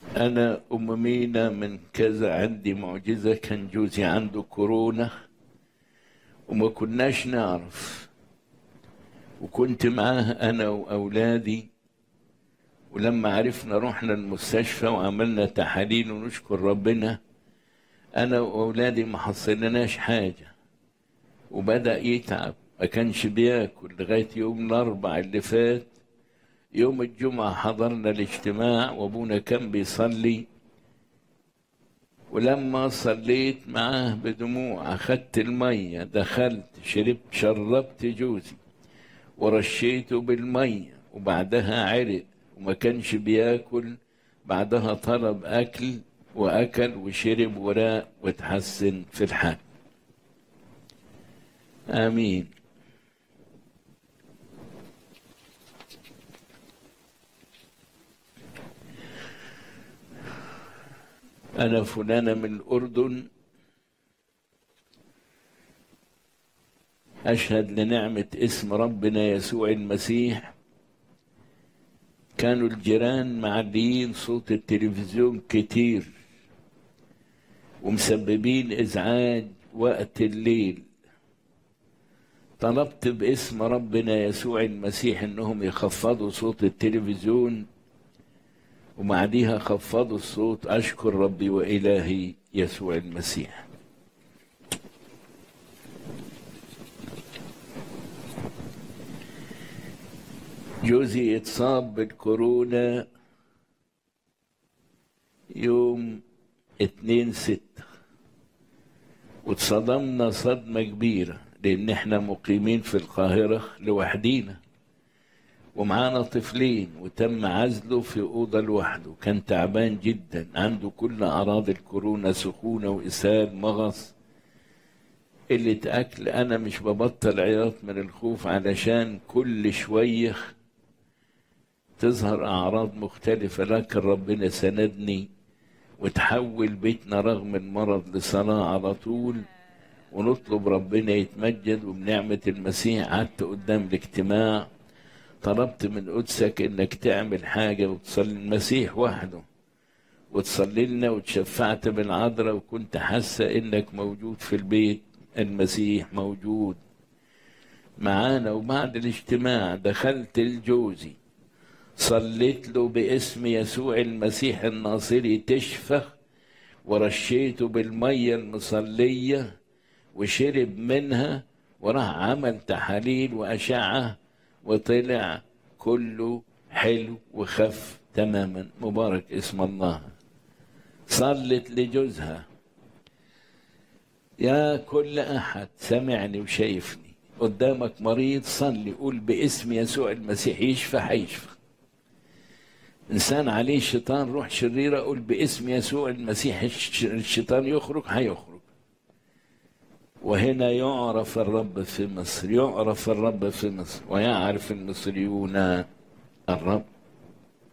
أنا أم مينا من كذا عندي معجزة كان جوزي عنده كورونا وما كناش نعرف وكنت معاه أنا وأولادي ولما عرفنا رحنا المستشفى وعملنا تحاليل ونشكر ربنا أنا وأولادي ما حصلناش حاجة وبدأ يتعب ما كانش بياكل لغاية يوم الأربع اللي فات يوم الجمعة حضرنا الاجتماع وأبونا كان بيصلي ولما صليت معاه بدموع أخدت المية دخلت شربت شربت جوزي ورشيته بالمية وبعدها عرق وما كانش بياكل بعدها طلب أكل وأكل وشرب وراء وتحسن في الحال آمين أنا فلانة من الأردن أشهد لنعمة اسم ربنا يسوع المسيح كانوا الجيران معليين صوت التلفزيون كتير ومسببين إزعاج وقت الليل طلبت باسم ربنا يسوع المسيح انهم يخفضوا صوت التلفزيون وبعديها خفضوا الصوت اشكر ربي والهي يسوع المسيح جوزي اتصاب بالكورونا يوم اتنين ستة واتصدمنا صدمة كبيرة لأن احنا مقيمين في القاهرة لوحدينا ومعانا طفلين وتم عزله في أوضة لوحده كان تعبان جدا عنده كل أعراض الكورونا سخونة وإسهال مغص قلة أكل أنا مش ببطل عياط من الخوف علشان كل شوية تظهر أعراض مختلفة لكن ربنا سندني وتحول بيتنا رغم المرض لصلاة على طول ونطلب ربنا يتمجد وبنعمة المسيح قعدت قدام الاجتماع طلبت من قدسك انك تعمل حاجة وتصلي المسيح وحده وتصلي لنا وتشفعت بالعذراء وكنت حاسة انك موجود في البيت المسيح موجود معانا وبعد الاجتماع دخلت لجوزي صليت له باسم يسوع المسيح الناصري تشفى ورشيته بالمية المصلية وشرب منها وراح عمل تحاليل وأشعة وطلع كله حلو وخف تماما مبارك اسم الله صلت لجوزها يا كل أحد سمعني وشايفني قدامك مريض صلي قول باسم يسوع المسيح يشفى هيشفى إنسان عليه شيطان روح شريرة قول باسم يسوع المسيح الشيطان يخرج هيخرج وهنا يعرف الرب في مصر يعرف الرب في مصر ويعرف المصريون الرب